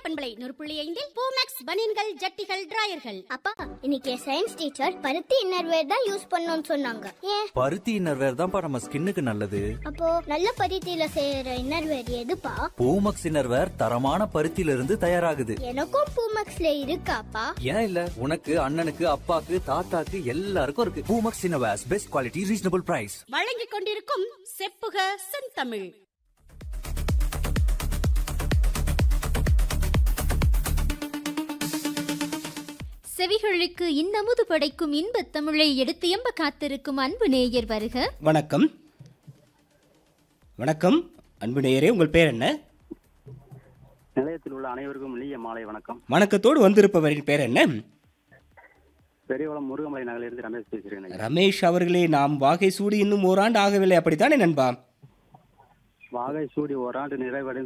பண்பலை நூறு புள்ளி ஐந்தில் பூமேக்ஸ் பனியன்கள் ஜட்டிகள் டிராயர்கள் அப்பா இன்னைக்கு சயின்ஸ் டீச்சர் பருத்தி இன்னர்வேர் தான் யூஸ் பண்ணணும்னு சொன்னாங்க ஏன் பருத்தி இன்னர்வேர் தான்ப்பா நம்ம ஸ்கின்னுக்கு நல்லது அப்போ நல்ல பருத்தியில செய்யற இன்னர்வேர் எதுப்பா பூமக்ஸ் இன்னர்வேர் தரமான பருத்தியில இருந்து தயாராகுது எனக்கும் பூமக்ஸ்ல இருக்காப்பா ஏன் இல்ல உனக்கு அண்ணனுக்கு அப்பாக்கு தாத்தாக்கு எல்லாருக்கும் இருக்கு Poomex innerwears best quality reasonable price வழங்கிக் கொண்டிருக்கும் செப்புக செந்தமிழ் செவிகளுக்கு இன்னமுது படைக்கும் இன்பத் தமிழை எடுத்து எம்ப காத்திருக்கும் அன்பு நேயர் வருக வணக்கம் வணக்கம் அன்பு நேயரே உங்கள் பேர் என்ன நிலையத்தில் உள்ள அனைவருக்கும் இனிய மாலை வணக்கம் வணக்கத்தோடு வந்திருப்பவரின் பேர் என்ன பெரியவளம் முருகமலை நகரிலிருந்து ரமேஷ் பேசுகிறேன் ஐயா. ரமேஷ் அவர்களே நாம் வாகை சூடி இன்னும் ஓராண்டு ஆகவில்லை அப்படித்தானே நண்பா வாகை சூடி ஓராண்டு நிறைவடைந்து